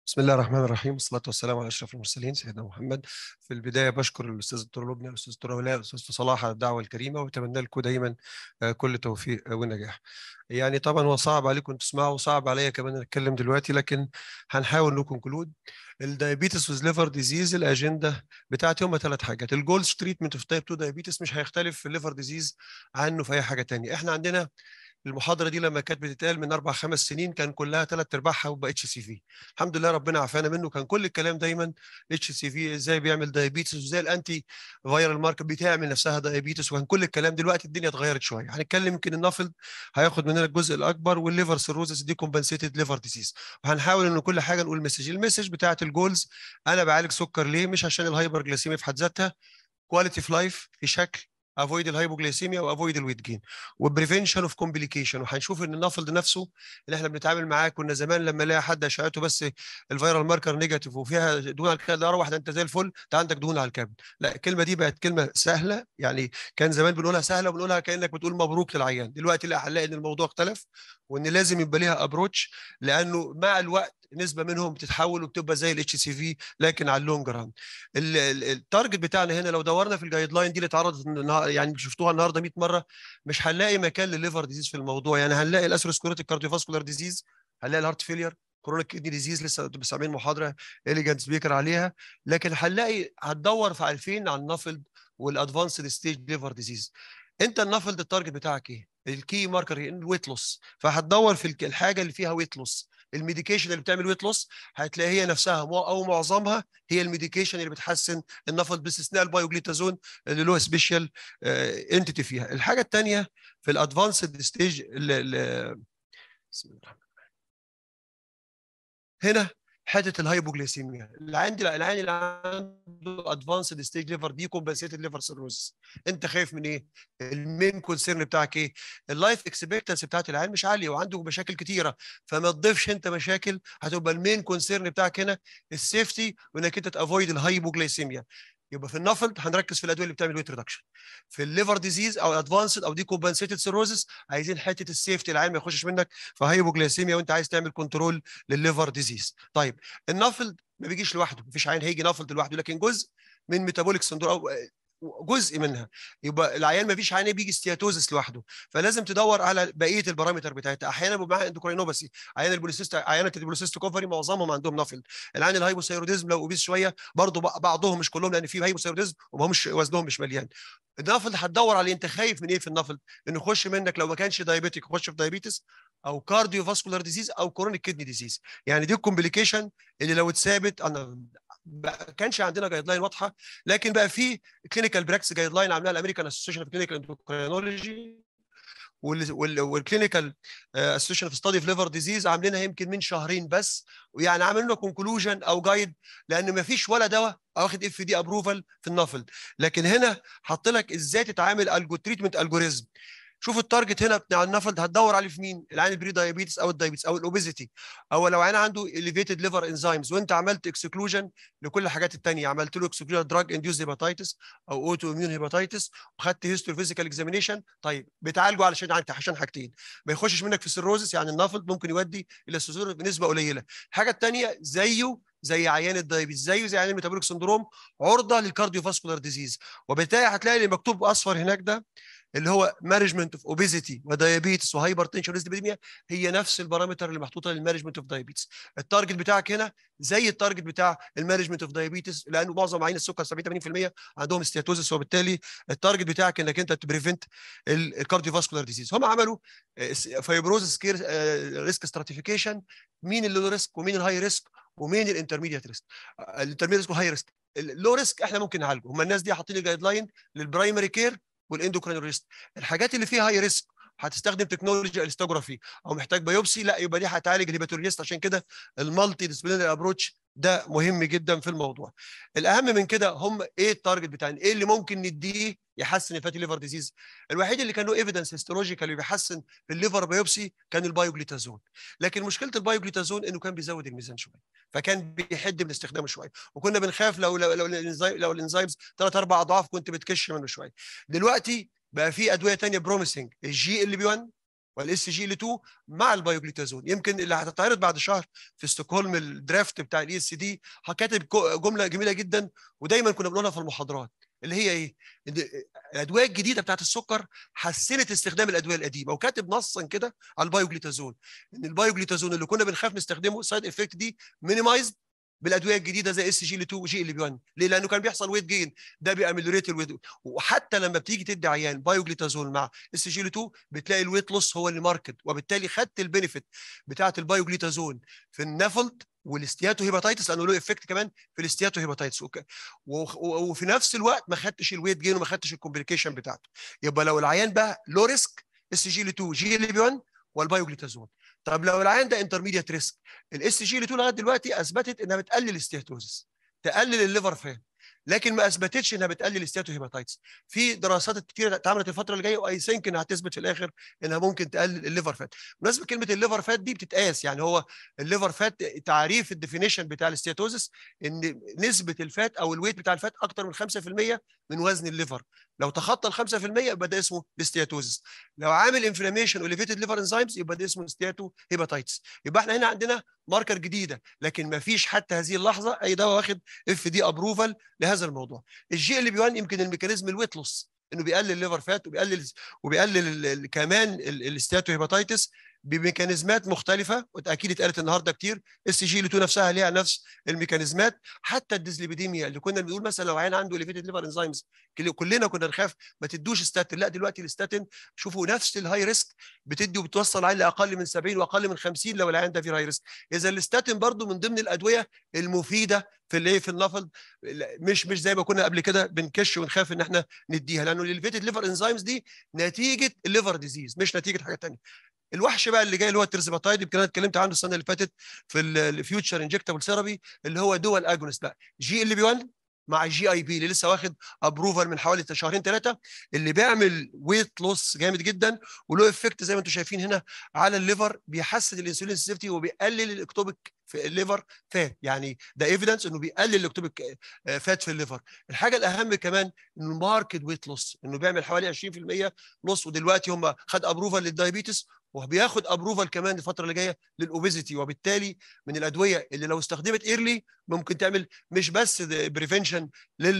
بسم الله الرحمن الرحيم والصلاة والسلام على أشرف المرسلين سيدنا محمد في البداية بشكر الأستاذ الدكتور لبنى الأستاذ الدكتور ولاء الأستاذ صلاح على الدعوة الكريمة وأتمنى لكم دايما كل توفيق ونجاح يعني طبعا هو صعب عليكم تسمعوا وصعب عليا كمان نتكلم دلوقتي لكن هنحاول نكونكلود الدايابيتس ويز ليفر ديزيز الاجنده بتاعتي هم ثلاث حاجات الجولز تريتمنت اوف تايب 2 دايابيتس مش هيختلف في الليفر ديزيز عنه في اي حاجه ثانيه احنا عندنا المحاضره دي لما كانت بتتقال من اربع خمس سنين كان كلها ثلاث ارباعها وبقى اتش سي في الحمد لله ربنا عافانا منه كان كل الكلام دايما اتش سي في ازاي بيعمل دايابيتس وازاي الانتي فايرال ماركت بتعمل نفسها دايابيتس وكان كل الكلام دلوقتي الدنيا اتغيرت شويه هنتكلم يمكن النافلد هياخد مننا الجزء الاكبر والليفر سيروزس دي كومبنسيتد ليفر ديزيز وهنحاول ان كل حاجه نقول مسج المسج بتاعه الجولز انا بعالج سكر ليه مش عشان الهايبر جليسيميا في حد ذاتها كواليتي اوف لايف في شكل افويد الهايبوجليسيميا وافويد الويت جين وبريفنشن اوف كومبليكيشن وهنشوف ان النفلد نفسه اللي احنا بنتعامل معاه كنا زمان لما نلاقي حد اشعته بس الفيرال ماركر نيجاتيف وفيها دهون على الكبد اروح ده انت زي الفل ده عندك دهون على الكبد لا الكلمه دي بقت كلمه سهله يعني كان زمان بنقولها سهله وبنقولها كانك بتقول مبروك للعيان دلوقتي لا هنلاقي ان الموضوع اختلف وان لازم يبقى ليها ابروتش لانه مع الوقت نسبه منهم بتتحول وبتبقى زي الاتش سي في لكن على اللونج ران التارجت بتاعنا هنا لو دورنا في الجايد لاين دي اللي اتعرضت يعني شفتوها النهارده 100 مره مش هنلاقي مكان للليفر ديزيز في الموضوع يعني هنلاقي الاسروسكليروتيك كارديوفاسكولار ديزيز هنلاقي الهارت فيلير كرونيك كيدني ديزيز لسه سامعين محاضره اليجانت سبيكر عليها لكن هنلاقي هتدور في 2000 على النافلد والادفانسد ستيج ليفر ديزيز انت النافلد التارجت بتاعك ايه؟ الكي ماركر الويت لوس فهتدور في الحاجه اللي فيها ويت لوس الميديكيشن اللي بتعمل ويت لوس هتلاقي هي نفسها او معظمها هي الميديكيشن اللي بتحسن النفض باستثناء البايوجليتازون اللي له سبيشال انتيتي فيها الحاجه الثانيه في الادفانسد ستيج بسم الله الرحمن الرحيم هنا حته الهايبوجليسيميا اللي عندي العين اللي عنده ادفانسد ستيج ليفر دي كومبنسيتد ليفر سيروزس انت خايف من ايه؟ المين كونسيرن بتاعك ايه؟ اللايف اكسبكتنسي بتاعت العين مش عاليه وعنده مشاكل كتيره فما تضيفش انت مشاكل هتبقى المين كونسيرن بتاعك هنا السيفتي وانك انت تافويد الهايبوجليسيميا يبقى في النفلد هنركز في الادويه اللي بتعمل ويت ريدكشن في الليفر ديزيز او ادفانسد او دي كومبنسيتد سيروزس عايزين حته السيفتي العين ما يخشش منك في هايبوجليسيميا وانت عايز تعمل كنترول للليفر ديزيز طيب النفلد ما بيجيش لوحده مفيش عين هيجي نفلد لوحده لكن جزء من ميتابوليك سندروم او جزء منها يبقى العيان ما فيش عيان بيجي ستياتوزس لوحده فلازم تدور على بقيه البارامتر بتاعتها احيانا بيبقى معاها اندوكرينوباسي عيان البوليسيست عيانه البوليسيست كوفري معظمهم عندهم نفل العيان الهايبوثايروديزم لو اوبيس شويه برضه بعضهم مش كلهم لان في هايبوثايروديزم وما همش وزنهم مش مليان النفل هتدور عليه انت خايف من ايه في النفل انه يخش منك لو ما كانش دايابيتيك يخش في دايابيتس او كارديو فاسكولار ديزيز او كرونيك كدني ديزيز يعني دي الكومبليكيشن اللي لو اتثابت انا ما كانش عندنا جايد لاين واضحه لكن بقى في كلينيكال براكتس جايد لاين عاملاها الامريكان اسوشيشن اوف كلينيكال اندوكرينولوجي والكلينيكال اسوشيشن اوف ستادي في ليفر ديزيز عاملينها يمكن من شهرين بس ويعني عاملين له كونكلوجن او جايد لان ما فيش ولا دواء واخد اف دي ابروفال في النفل لكن هنا حط لك ازاي تتعامل الجو تريتمنت الجوريزم شوف التارجت هنا بتاع النفل هتدور عليه في مين؟ العين البري دايابيتس او الدايابيتس او الاوبيزيتي او لو عين عنده اليفيتد ليفر انزيمز وانت عملت اكسكلوجن لكل الحاجات الثانيه عملت له اكسكلوجن دراج انديوز هيباتيتس او اوتو اميون هيباتيتس وخدت هيستوري فيزيكال اكزامينيشن طيب بتعالجه علشان عشان حاجتين ما يخشش منك في السيروزس يعني النفل ممكن يودي الى السيزور بنسبه قليله الحاجه الثانيه زيه زي عيان الدايابيتس زيه زي عيان الميتابوليك سندروم عرضه للكارديو فاسكولار ديزيز وبالتالي هتلاقي اللي مكتوب اصفر هناك ده اللي هو مانجمنت اوف اوبيزيتي ودايابيتس وهايبر تنشن وديسليبيديميا هي نفس البارامتر اللي محطوطه للمانجمنت اوف دايابيتس التارجت بتاعك هنا زي التارجت بتاع المانجمنت اوف دايابيتس لانه معظم عيان السكر 70 80% عندهم ستياتوزس وبالتالي التارجت بتاعك انك انت تبريفنت الكارديو فاسكولار ديزيز هم عملوا فايبروز سكير ريسك ستراتيفيكيشن مين اللو ريسك ومين الهاي ريسك ومين الانترميديت ريسك الانترميديت ريسك والهاي ريسك اللو ريسك احنا ممكن نعالجه هم الناس دي حاطين الجايد لاين للبرايمري كير والاندوكرينولوجيست الحاجات اللي فيها هاي ريسك هتستخدم تكنولوجيا الاستوجرافي او محتاج بايوبسي لا يبقى دي هتعالج الهيباتولوجيست عشان كده المالتي ديسبلينري ابروتش ده مهم جدا في الموضوع الاهم من كده هم ايه التارجت بتاعنا ايه اللي ممكن نديه يحسن الفاتي ليفر ديزيز الوحيد اللي كان له ايفيدنس هيستولوجيكال بيحسن في الليفر بايوبسي كان البايوجليتازون لكن مشكله البايوجليتازون انه كان بيزود الميزان شويه فكان بيحد من استخدامه شويه وكنا بنخاف لو لو لو الانزيم لو الانزيمز ثلاث اربع اضعاف كنت بتكش منه شويه دلوقتي بقى في ادويه ثانيه بروميسنج الجي ال بي 1 والاس جي ال 2 مع البايوجليتازون يمكن اللي هتتعرض بعد شهر في ستوكهولم الدرافت بتاع الاي اس دي كاتب جمله جميله جدا ودايما كنا بنقولها في المحاضرات اللي هي ايه؟ ان الادويه الجديده بتاعت السكر حسنت استخدام الادويه القديمه وكاتب نصا كده على البايوجليتازون ان البايوجليتازون اللي كنا بنخاف نستخدمه السايد افكت دي مينيمايزد بالادويه الجديده زي اس جي ال 2 وجي ال 1 ليه؟ لانه كان بيحصل ويت جين ده بياميلوريت الويت وحتى لما بتيجي تدي عيان بايوجليتازون مع اس جي ال 2 بتلاقي الويت لوس هو اللي ماركت وبالتالي خدت البنفيت بتاعه البايوجليتازون في النفلت والاستياتو هيباتيتس لانه له افكت كمان في الاستياتو هيباتيتس وفي نفس الوقت ما خدتش الويت جين وما خدتش الكومبليكيشن بتاعته يبقى لو العيان بقى لو ريسك اس جي ال 2 جي ال 1 والبايوجليتازون طب لو العيان ده انترميديت ريسك الاس جي ال 2 لغايه دلوقتي اثبتت انها بتقلل الاستياتوزس تقلل الليفر فات لكن ما اثبتتش انها بتقلل الستاتو هيباتايتس في دراسات كتير اتعملت الفتره اللي جايه واي ثينك انها هتثبت في الاخر انها ممكن تقلل الليفر فات بالنسبه كلمه الليفر فات دي بتتقاس يعني هو الليفر فات تعريف الديفينيشن بتاع الاستياتوزس ان نسبه الفات او الويت بتاع الفات اكتر من 5% من وزن الليفر لو تخطى ال 5% يبقى ده اسمه الاستياتوزس لو عامل انفلاميشن وليفيتد ليفر انزيمز يبقى ده اسمه ستياتو هيباتايتس يبقى احنا هنا عندنا ماركر جديده لكن ما فيش حتى هذه اللحظه اي دواء واخد اف دي ابروفال لهذا الموضوع الجي ال بي 1 يمكن الميكانيزم الويت لوس انه بيقلل الليفر فات وبيقلل وبيقلل كمان الاستاتو هيباتايتس بميكانيزمات مختلفه واكيد اتقالت النهارده كتير اس جي ال 2 نفسها ليها نفس الميكانيزمات حتى الديزليبيديميا اللي كنا بنقول مثلا لو عيان عنده ليفيتد ليفر انزيمز كلنا كنا نخاف ما تدوش ستاتين لا دلوقتي الستاتين شوفوا نفس الهاي ريسك بتدي وبتوصل عيان لاقل من 70 واقل من 50 لو العيان ده فيه هاي ريسك اذا الستاتين برضو من ضمن الادويه المفيده في الايه في النفض مش مش زي ما كنا قبل كده بنكش ونخاف ان احنا نديها لانه الليفيتد ليفر انزيمز دي نتيجه الليفر ديزيز مش نتيجه حاجه ثانيه الوحش بقى اللي جاي اللي هو الترزباتايد يمكن انا اتكلمت عنه السنه اللي فاتت في الفيوتشر انجكتبل ثيرابي اللي هو دول اجونست بقى جي ال بي 1 مع جي اي بي اللي لسه واخد ابروفال من حوالي شهرين ثلاثه اللي بيعمل ويت لوس جامد جدا وله افكت زي ما انتم شايفين هنا على الليفر بيحسن الانسولين سيفتي وبيقلل الاكتوبيك في الليفر فات يعني ده ايفيدنس انه بيقلل الاكتوبيك فات في الليفر الحاجه الاهم كمان انه ماركت ويت لوس انه بيعمل حوالي 20% لوس ودلوقتي هم خد ابروفال للدايابيتس وبياخد ابروفال كمان الفتره اللي جايه للاوبيزيتي وبالتالي من الادويه اللي لو استخدمت ايرلي ممكن تعمل مش بس بريفنشن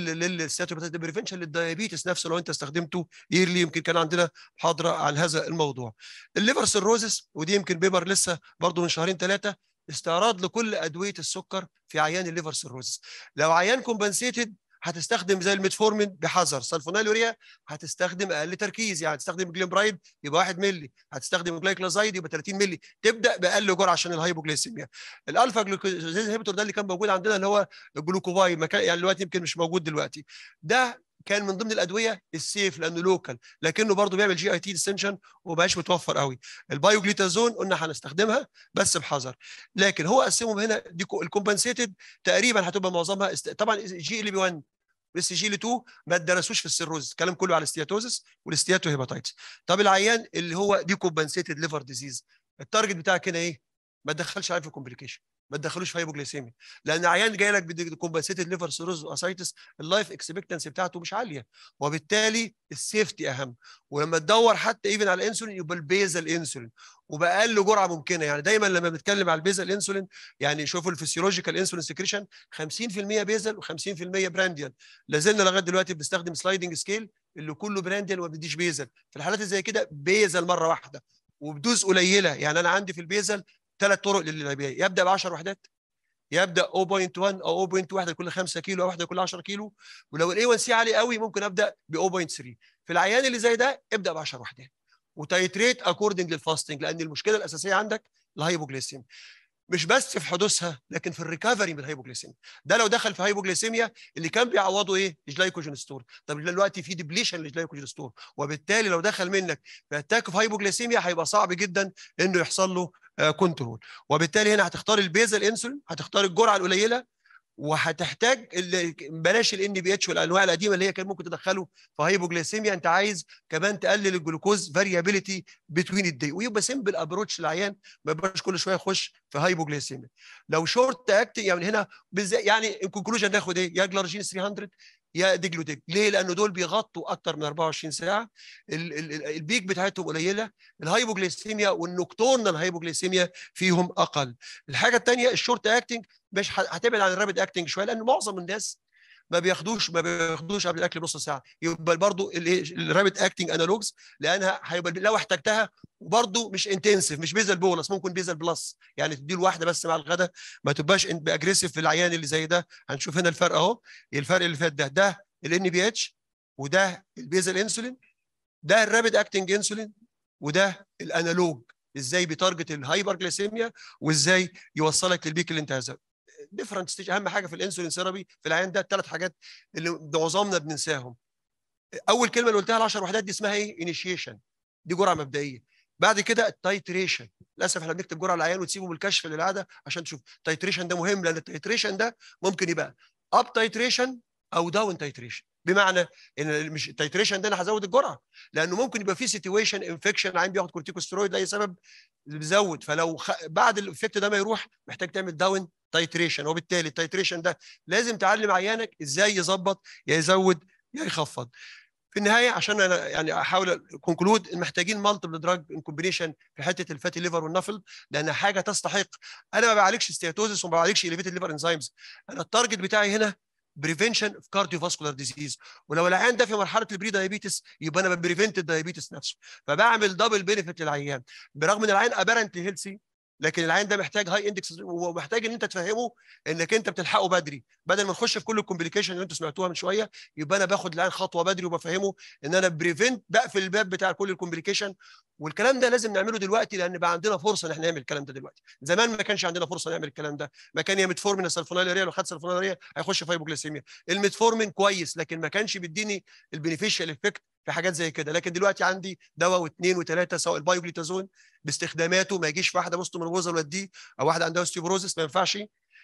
للستاتو بريفنشن للدايابيتس نفسه لو انت استخدمته ايرلي يمكن كان عندنا محاضره عن هذا الموضوع الليفر سيروزس ودي يمكن بيبر لسه برضه من شهرين ثلاثه استعراض لكل ادويه السكر في عيان الليفر سيروزس لو عيان كومبنسيتد هتستخدم زي الميتفورمين بحذر سلفونيلوريا هتستخدم اقل تركيز يعني هتستخدم جليمبرايد يبقى 1 مللي هتستخدم جلايكلازايد يبقى 30 مللي تبدا باقل جرعه عشان الهايبوجليسيميا الالفا جلوكوزيز هيبتور ده اللي كان موجود عندنا اللي هو الجلوكوفاي مكان يعني دلوقتي يمكن مش موجود دلوقتي ده كان من ضمن الادويه السيف لانه لوكال لكنه برضه بيعمل جي اي تي ديستنشن وما متوفر قوي البايوجليتازون قلنا هنستخدمها بس بحذر لكن هو قسمهم هنا دي الكومبنسيتد تقريبا هتبقى معظمها است... طبعا جي ال بي 1 بس جي ال 2 ما درسوش في السيروز الكلام كله على الاستياتوزس والاستياتو هيباتايتس طب العيان اللي هو دي كومبنسيتد ليفر ديزيز التارجت بتاعك هنا ايه ما تدخلش عليه في كومبليكيشن ما تدخلوش في هايبوجليسيميا لان عيان جاي لك بكومبنسيتد ليفر سيروز واسايتس اللايف اكسبكتنسي بتاعته مش عاليه وبالتالي السيفتي اهم ولما تدور حتى ايفن على الانسولين يبقى البيزل انسولين وباقل جرعه ممكنه يعني دايما لما بنتكلم على البيزل انسولين يعني شوفوا الفسيولوجيكال انسولين سكريشن 50% بيزل و50% برانديال لازلنا لغايه دلوقتي بنستخدم سلايدنج سكيل اللي كله برانديال وما بيديش بيزل في الحالات اللي زي كده بيزل مره واحده وبدوز قليله يعني انا عندي في البيزل ثلاث طرق للعبيه يبدا ب 10 وحدات يبدا 0.1 او 0.1 لكل 5 كيلو او واحده لكل 10 كيلو ولو الاي 1 سي عالي قوي ممكن ابدا ب 0.3 في العيان اللي زي ده ابدا ب 10 وحدات وتايتريت اكوردنج للفاستنج لان المشكله الاساسيه عندك الهايبوجليسيم مش بس في حدوثها لكن في الريكفري من الهايبوجليسيميا ده لو دخل في هايبوجليسيميا اللي كان بيعوضه ايه الجلايكوجين ستور طب دلوقتي في ديبليشن للجلايكوجين ستور وبالتالي لو دخل منك في اتاك في هايبوجليسيميا هيبقى صعب جدا انه يحصل له كنترول وبالتالي هنا هتختار البيزل انسولين هتختار الجرعه القليله وهتحتاج بلاش الان بي اتش والانواع القديمه اللي هي كان ممكن تدخله في هايبوجليسيميا انت عايز كمان تقلل الجلوكوز فاريابيليتي بتوين الدي ويبقى سيمبل ابروتش للعيان ما يبقاش كل شويه يخش في هايبوجليسيميا لو شورت اكت يعني هنا يعني ان كونكلوجن ناخد ايه يا جلارجين 300 يا ديجلوديك ليه لانه دول بيغطوا اكتر من 24 ساعه ال- ال- البيك بتاعتهم قليله الهايبوجليسيميا والنكتورنال هايبوجليسيميا فيهم اقل الحاجه الثانيه الشورت اكتنج مش ه- هتبعد عن الرابid اكتنج شويه لان معظم الناس ما بياخدوش ما بياخدوش قبل الاكل بنص ساعه يبقى برضه الرابid اكتنج انالوجز لانها هيبقى لو احتجتها وبرضه مش انتنسيف مش بيزل بولس ممكن بيزل بلس يعني تديله واحده بس مع الغداء ما تبقاش اجريسيف في العيان اللي زي ده هنشوف هنا الفرق اهو الفرق اللي فات ده ده الان بي اتش وده البيزل انسولين ده الرابid اكتنج انسولين وده الانالوج ازاي بيتارجت الهايبر جليسيميا وازاي يوصلك للبيك اللي انت عايزه ديفرنت ستيج اهم حاجه في الانسولين ثيرابي في العيان ده الثلاث حاجات اللي معظمنا بننساهم اول كلمه اللي قلتها ال 10 وحدات دي اسمها ايه انيشيشن دي جرعه مبدئيه بعد كده التايتريشن للاسف احنا بنكتب جرعه للعيان وتسيبه بالكشف للعاده عشان تشوف التايتريشن ده مهم لان التايتريشن ده ممكن يبقى اب تايتريشن او داون تايتريشن بمعنى ان مش التايتريشن ده انا هزود الجرعه لانه ممكن يبقى في سيتويشن انفكشن عين بياخد كورتيكوستيرويد لاي سبب بيزود فلو خ... بعد الايفكت ده ما يروح محتاج تعمل داون تايتريشن وبالتالي التايتريشن ده لازم تعلم عيانك ازاي يظبط يا يزود يا يخفض في النهايه عشان انا يعني احاول كونكلود محتاجين مالتيبل دراج ان كومبينيشن في حته الفاتي ليفر والنفل لان حاجه تستحق انا ما بعالجش ستياتوزس وما بعالجش اليفيتد ليفر انزيمز انا التارجت بتاعي هنا بريفنشن اوف كارديوفاسكولار ديزيز ولو العيان ده في مرحله البري دايابيتس يبقى انا بريفنت الدايابيتس نفسه فبعمل دبل بينفيت للعيان برغم ان العيان ابارنتلي هيلسي لكن العيان ده محتاج هاي اندكس ومحتاج ان انت تفهمه انك انت بتلحقه بدري بدل ما نخش في كل الكومبليكيشن اللي انتوا سمعتوها من شويه يبقى انا باخد العيان خطوه بدري وبفهمه ان انا بريفنت بقفل الباب بتاع كل الكومبليكيشن والكلام ده لازم نعمله دلوقتي لان بقى عندنا فرصه ان احنا نعمل الكلام ده دلوقتي زمان ما كانش عندنا فرصه نعمل الكلام ده ما كان يا ميتفورمين السلفونيلاريا لو خد سلفونيلاريا هيخش في هايبوجليسيميا الميتفورمين كويس لكن ما كانش بيديني البينيفيشال افكت في حاجات زي كده لكن دلوقتي عندي دواء واثنين وثلاثه سواء البايوجليتازون باستخداماته ما يجيش في واحده بوستومينوبوزال واديه او واحده عندها اوستيوبروزس ما ينفعش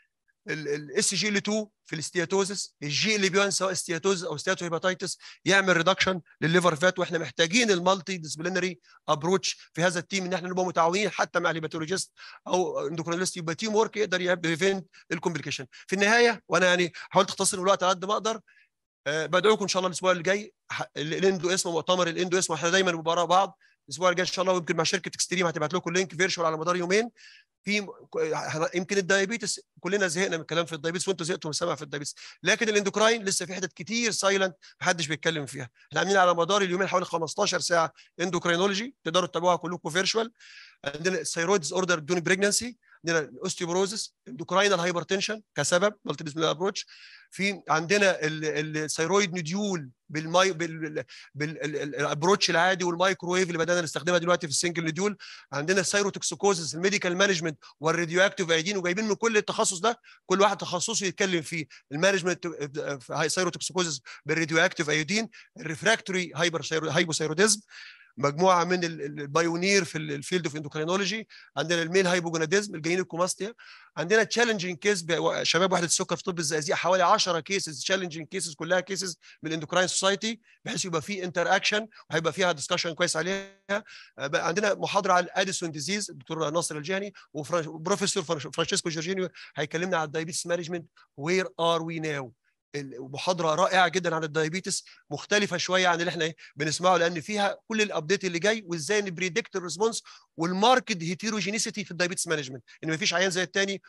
الاس جي ال 2 في الاستياتوزس الجي ال بي 1 سواء استياتوزس او ستياتو هيباتيتس يعمل ريدكشن للليفر فات واحنا محتاجين المالتي ديسبلينري ابروتش في هذا التيم ان احنا نبقى متعاونين حتى مع الهيباتولوجيست او اندوكرينولوجيست يبقى تيم ورك يقدر يبريفنت الكومبليكيشن في النهايه وانا يعني حاولت اختصر الوقت على قد ما اقدر أه بدعوكم ان شاء الله الاسبوع اللي جاي الاندو اسمه مؤتمر الاندو اسمه احنا دايما بنبقى بعض الاسبوع الجاي ان شاء الله ويمكن مع شركه اكستريم هتبعت لكم لينك فيرشوال على مدار يومين في يمكن الدايابيتس كلنا زهقنا من الكلام في الدايابيتس وانتوا زهقتوا من السمع في الدايابيتس لكن الاندوكراين لسه في حتت كتير سايلنت محدش بيتكلم فيها احنا عاملين على مدار اليومين حوالي 15 ساعه اندوكراينولوجي تقدروا تتابعوها كلكم فيرشوال عندنا الثيرويدز اوردر دون بريجنسي عندنا الاوستيوبروزس اندوكراينال هايبرتنشن كسبب مالتي ديسبلينري ابروتش في عندنا الثيرويد نوديول بالماي بال بالابروتش العادي والمايكرويف اللي بدانا نستخدمها دلوقتي في السنجل نوديول عندنا السيروتوكسيكوزس الميديكال مانجمنت والراديو اكتيف ايدين وجايبين من كل التخصص ده كل واحد تخصصه يتكلم فيه المانجمنت سيروتوكسيكوزس بالراديو اكتيف ايودين الريفراكتوري هايبر هايبوثايروديزم مجموعه من البايونير في الفيلد اوف اندوكرينولوجي عندنا الميل هايبوجوناديزم الجينيكوماستيا عندنا تشالنجينج كيس شباب وحده السكر في طب الزقازيق حوالي 10 كيسز تشالنجينج كيسز كلها كيسز من الاندوكراين سوسايتي بحيث يبقى في انتر اكشن وهيبقى فيها ديسكشن كويس عليها عندنا محاضره على الاديسون ديزيز الدكتور ناصر الجهني وبروفيسور فرانشيسكو جورجينيو هيكلمنا على الدايابيتس مانجمنت وير ار وي ناو محاضره رائعه جدا عن الدايابيتس مختلفه شويه عن اللي احنا بنسمعه لان فيها كل الابديت اللي جاي وازاي نبريدكت الريسبونس والماركت هيتيروجينيسيتي في الدايابيتس مانجمنت ان مفيش عيان زي الثاني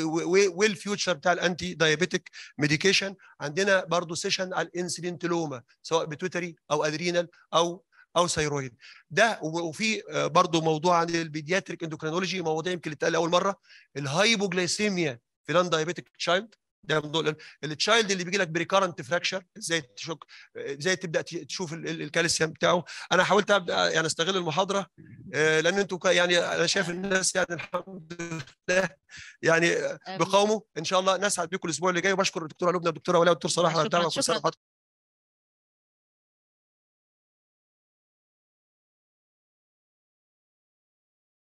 والفيوتشر بتاع الانتي دايابيتك ميديكيشن عندنا برضو سيشن على الانسولين تلوما سواء بتوتري او ادرينال او او ثيرويد ده وفي برضو موضوع عن البيدياتريك اندوكرينولوجي مواضيع يمكن اللي اتقال اول مره الهايبوجلايسيميا في نون دايابيتك تشايلد ده من التشايلد اللي بيجي لك بريكارنت فراكشر ازاي تشك ازاي تبدا تشوف الكالسيوم بتاعه انا حاولت ابدا يعني استغل المحاضره لان انتوا يعني انا شايف الناس يعني الحمد لله يعني بقاوموا ان شاء الله نسعد بكم الاسبوع اللي جاي وبشكر الدكتوره لبنى والدكتوره ولاء والدكتور صلاح على الدعوه